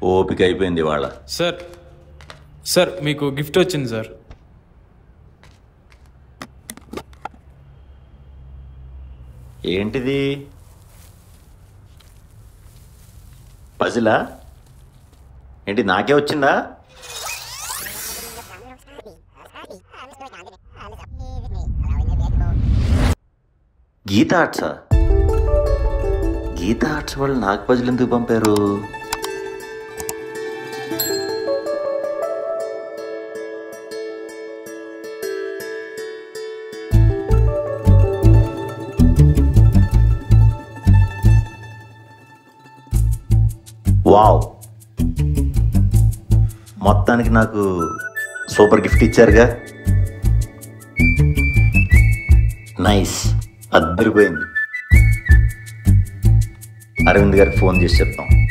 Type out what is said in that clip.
ఓపిక అయిపోయింది వాళ్ళ సార్ సార్ మీకు గిఫ్ట్ వచ్చింది సార్ ఏంటిది పజిలా ఏంటి నాకే వచ్చిందా గీతా ఆర్ట్సా గీతా ఆర్ట్స్ వాళ్ళు నాకు పజిల్ ఎందుకు పంపారు వావ్ మొత్తానికి నాకు సూపర్ గిఫ్ట్ ఇచ్చారుగా నైస్ అద్దరిపోయింది అరవింద్ గారికి ఫోన్ చేసి చెప్తాం